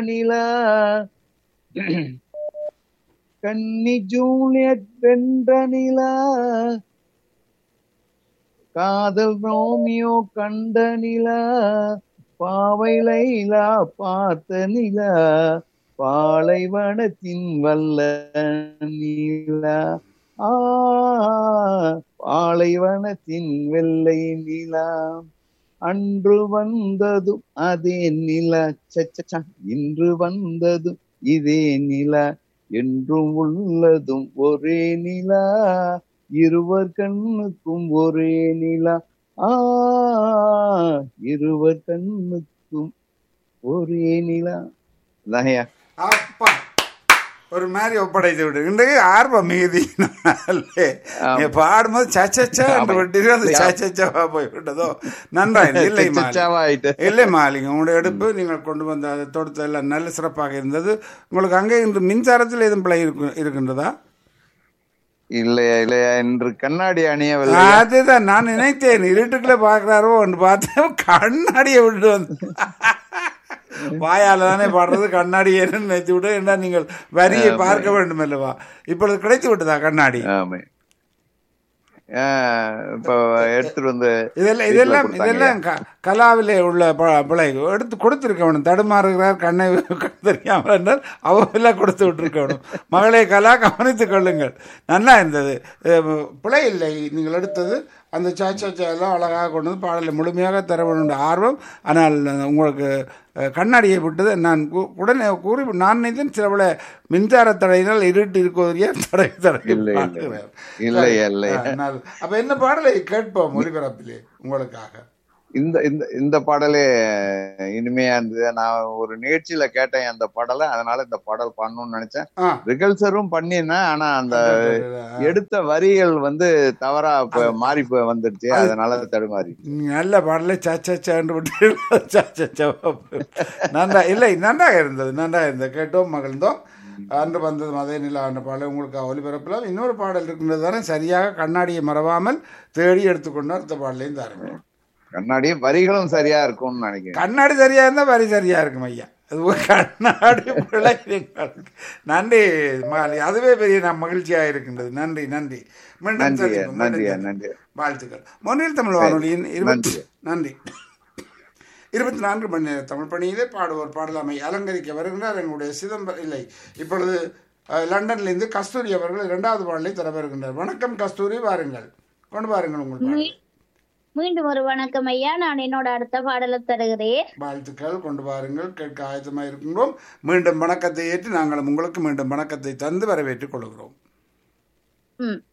நிலா கன்னி ஜூலியட் வென்ற நிலா காதல் ரோமியோ கண்ட நிலா பாவை லைலா பார்த்த நிலா பாலைவனத்தின் வல்ல நிலா ஆ பாலைவனத்தின் வெள்ளை நிலா அன்று வந்ததும் அதே நிலா சச்சா இன்று வந்ததும் இதே நிலா என்றும் உள்ளதும் ஒரே நிலா இருவர் கண்ணுக்கும் ஒரே நிலா ஆ இருவர் கண்ணுக்கும் ஒரே நிலா அதான்யா அப்பா ஒரு மாதிரி ஒப்படைத்து விடு இன்றைக்கு ஆர்வம் மிகுதினாலே நீ பாடும்போது சச்சச்சா என்று விட்டீர்கள் அது சச்சச்சாவா போய் விட்டதோ நன்றாக இல்லை மாலி சச்சாவா ஆயிட்டு இல்லை மாலிங்க உங்களுடைய எடுப்பு நீங்கள் கொண்டு வந்த அதை தொடுத்த எல்லாம் நல்ல சிறப்பாக இருந்தது உங்களுக்கு அங்கே இன்று மின்சாரத்தில் எதுவும் பிழை இருக்கு இருக்கின்றதா இல்லையா இல்லையா இன்று கண்ணாடி அணியவில்லை அதுதான் நான் நினைத்தேன் இருட்டுக்குள்ள பாக்குறாரோ என்று பார்த்தேன் கண்ணாடியை விட்டு வந்து வாயால தானே பாடுறது கண்ணாடி என்ன நினைத்து விட்டு என்ன நீங்கள் வரியை பார்க்க வேண்டும் அல்லவா இப்பொழுது கிடைத்து விட்டதா கண்ணாடி ஆமா ஆ, இப்போ எடுத்துட்டு வந்து இதெல்லாம் வீட்டுல இதெல்லாம் கொடுத்தாங்க. இதெல்லாம் க- கலாவிலே உள்ள ப- பிழை எடுத்து கொடுத்துருக்க வேணும் தடுமாறுகிறார் கண்ணை கண் தெரியாமல் என்றால் அவெல்லாம் கொடுத்து விட்டுருக்க வேணும் மகளே கலா கவனித்துக் கொள்ளுங்கள் நல்லா இருந்தது அஹ், பிழை இல்லை நீங்கள் எடுத்தது அந்த சாச்சா எல்லாம் அழகாக கொண்டு வந்து பாடலை முழுமையாக தர வேண்டும் ஆர்வம் ஆனால் உங்களுக்கு அஹ், கண்ணாடியை விட்டது நான் கு- உடனே கூறி நான் நினைத்தேன் சில பல மின்சார தடையினால் இருட்டு இருக்குவதையே தடை தடை இல்லை, இல்லை. பாடுகிறார். இல்லையா, இல்லையா. ஆ, நல்லது. அப்ப என்ன பாடலை கேட்போம் ஒலிபரப்பிலே உங்களுக்காக இந்த இந்த இந்த பாடலே இனிமையா இருந்தது நான் ஒரு நிகழ்ச்சியில கேட்டேன் அந்த பாடலை அதனால இந்த பாடல் பண்ணணும்னு நினைச்சேன் ஆ. ரிகல்சரும் பண்ணினேன் ஆனா அந்த எடுத்த வரிகள் வந்து தவறா இப்ப மாறி போய் வந்துடுச்சு அதனால தடுமாறி நீங்க நல்ல பாடலை சாச்சாச்சான்னு விட்டு சாச்சாச்சா நன்றா இல்லை நன்றாக இருந்தது நன்றாக இருந்தது கேட்டோம் மகிழ்ந்தோம் அன்று வந்தது அதே நிலா என்ற பாடலை உங்களுக்கு ஒலிபரப்பில் இன்னொரு பாடல் இருக்கின்றது தானே சரியாக கண்ணாடியை மறவாமல் தேடி எடுத்துக்கொண்டு அடுத்த பாடலையும் தாருங்க கண்ணாடி வரிகளும் சரியா இருக்கும்னு நினைக்கிறேன் கண்ணாடி சரியா இருந்தா வரி சரியா இருக்கும் ஐயா அது ஒரு கண்ணாடி பிழை எங்களுக்கு. நன்றி மகாலி அதுவே பெரிய நான் மகிழ்ச்சியாக இருக்கின்றது நன்றி நன்றி மீண்டும் நன்றியா சந்திப்போம், மீண்டும் நன்றியா சந்திப்போம். நன்றி வாழ்த்துக்கள் மொழியில் தமிழ் வானொலியின் இருபத்தி நன்றி. நன்றி இருபத்தி நான்கு மணி நேர தமிழ் பணியிலே பாடுவோர் பாடலாமை அலங்கரிக்க வருகின்றார் எங்களுடைய சிதம்பரம் இல்லை இப்பொழுது அஹ், லண்டனிலிருந்து கஸ்தூரி அவர்கள் இரண்டாவது பாடலை தர வருகின்றார் வணக்கம் கஸ்தூரி வாருங்கள் கொண்டு வாருங்கள் உங்கள் பாடலை. மீ- மீண்டும் ஒரு வணக்கம் ஐயா நான் என்னோட அடுத்த பாடலை தருகிறேன் வாழ்த்துக்கள் கொண்டு வாருங்கள் கேட்க ஆயத்தமாக இருக்கின்றோம் மீண்டும் வணக்கத்தை ஏற்று நாங்களும் உங்களுக்கு மீண்டும் வணக்கத்தை தந்து வரவேற்றுக் கொள்கிறோம் ம்